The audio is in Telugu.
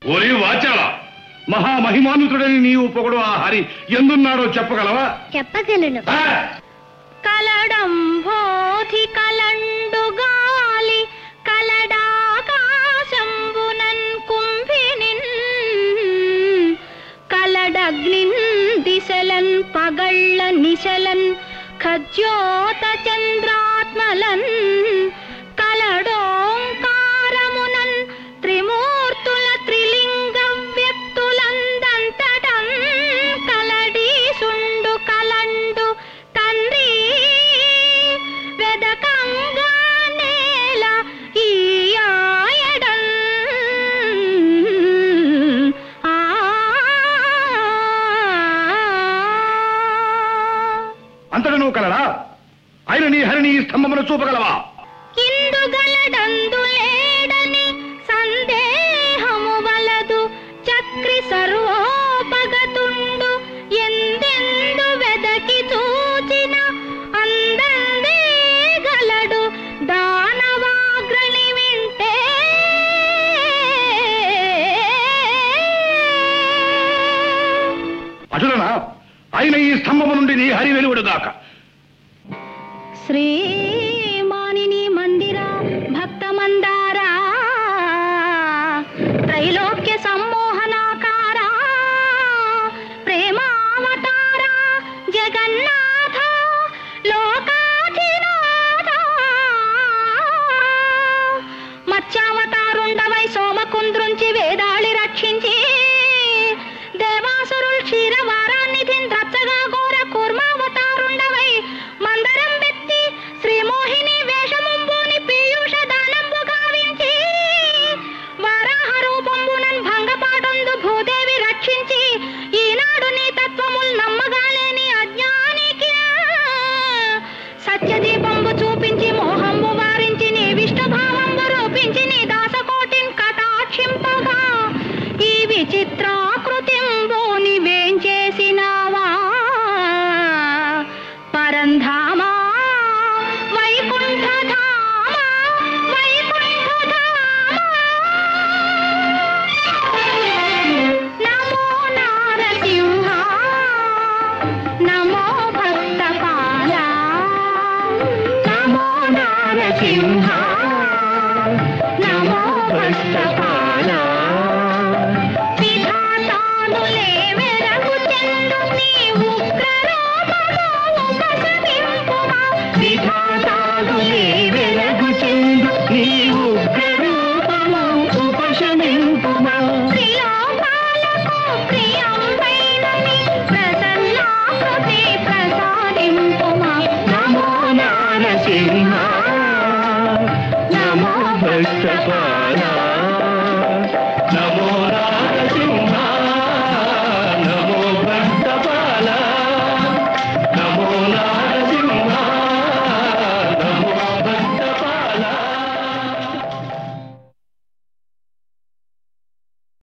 ఓరి వాచాల మహామహిమానుతుడని నీవు పొగడు ఆ హరి ఎందున్నాడో చెప్పగలవా చెప్పగలను ఆ? కలడంబోధి కలండు గాలి కలడాకాశంబునన్ కుంభినిన్ కలడగ్నిన్ దిశలన్ పగళ్ళ నిశలన్ ఖజ్యోత చంద్రాత్మలన్ కలడోంకారమునన్ త్రిమూర్తుల త్రిలింగ వ్యక్తులందంతటం కలడి సుండు కలండు తండ్రి వెదకంగా నేల ఈ ఆయడం ఆ అంతట నువ్వు కలడా ఆయన నీ హరిని ఈ స్తంభమును చూపగలవా ఇందుగలడందు లేడని సందేహము వలదు చక్రి సర్వోపగతుండు ఎందెందు వెదకి చూచిన అందందే గలడు దానవాగ్రణి వింటే అటులనా ఆయన ఈ స్తంభము నుండి నీ హరి వెలువడుగాక శ్రీమానిని మందిర భక్త మందారా త్రైలోక్య సమ్మోహనాకార ప్రేమావతార జగన్నాథ లోకాధినాథ మత్స్యావతారుండవై సోమకుంద్రుంచి వేదాళి రక్షించి దేవాసురుల్ క్షీరవారాన్నిధిన్ ద్రచ్చగా ఘోర కూర్మావతారుండవై మందరం వెత్తి శ్రీమోహిని వేషముంబుని పీయూష దానంబు గావించి వరాహ రూపంబునన్ భంగపాటందు భూదేవి రక్షించి ఈనాడు నీ తత్వముల్ నమ్మగాలేని అజ్ఞానికి సత్యదీపంబు చూపించి మోహంబు వారించి నీ విష్ణు భావంబు రూపించి నీ దాసకోటిన్ కటాక్షింపగా ఈ విచిత్రాకృతింబుని వేంచేసినావా పరంధామా వైకుంఠధామా వైకుంఠధామా నమో నారసింహ నమో భక్తపాల నమో నారసింహ నమో భక్తపాల విధాతానులే వెరకు చెందు నీ ఉగ్రరూపము ఉపశమింపుమా. విధాతానులే వెరకు చెందు నీ ఉగ్రరూపము ఉపశమింపుమా. ప్రియోపాలకు ప్రియంబైనని ప్రసన్నాకృతి ప్రసాదింపుమా. నమో నారసింహ నమో భక్తపాల